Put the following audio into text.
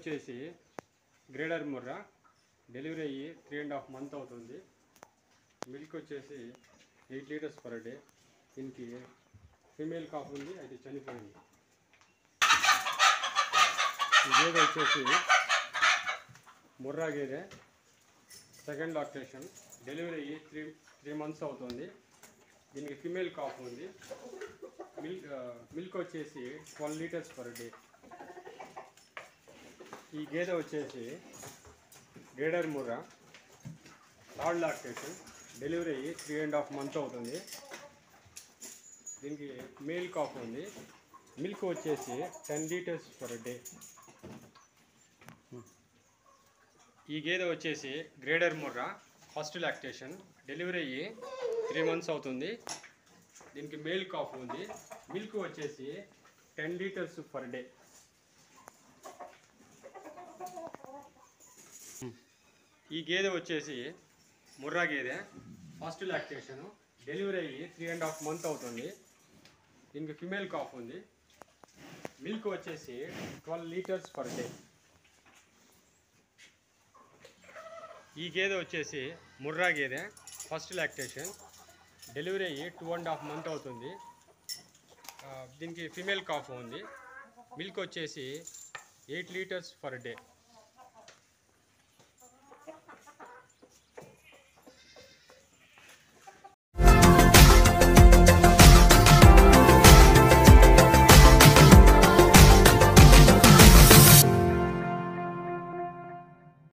వచ్చేసి grader Murrah delivery అయ్యి three and half month అవుతుంది మిల్క్ వచ్చేసి ఎయిట్ లీటర్స్ పర్ డే దీనికి ఫీమేల్ కాఫ్ ఉంది అయితే చనిపోయింది ఈ గేదె వచ్చేసి ముర్రా గేదె సెకండ్ లాక్టేషన్ డెలివరీ అయ్యి త్రీ త్రీ మంత్స్ అవుతుంది దీనికి ఫీమేల్ కాఫ్ ఉంది మిల్క్ మిల్క్ వచ్చేసి ట్వెల్వ్ లీటర్స్ పర్ డే ఈ గేదె వచ్చేసి grader Murrah third lactation delivery అయ్యి త్రీ అండ్ హాఫ్ మంత్ అవుతుంది దీనికి మేల్ కాఫ్ ఉంది మిల్క్ వచ్చేసి టెన్ లీటర్స్ పర్ డే ఈ గేదె వచ్చేసి grader Murrah first lactation delivery అయ్యి త్రీ మంత్స్ అవుతుంది దీనికి మేల్ కాఫ్ ఉంది మిల్క్ వచ్చేసి టెన్ లీటర్స్ పర్ డే ఈ గేదె వచ్చేసి ముర్రా గేదె ఫస్ట్ లాక్టేషన్ డెలివరీ అయ్యి త్రీ అండ్ హాఫ్ మంత్ అవుతుంది దీనికి ఫిమేల్ కాఫ్ ఉంది మిల్క్ వచ్చేసి ట్వెల్వ్ లీటర్స్ పర్ డే ఈ గేదె వచ్చేసి ముర్రా గేదె ఫస్ట్ లాక్టేషన్ డెలివరీ అయ్యి టూ అండ్ హాఫ్ మంత్ అవుతుంది ఆ, దీనికి ఫిమేల్ కాఫ్ ఉంది మిల్క్ వచ్చేసి ఎయిట్ లీటర్స్ పర్ డే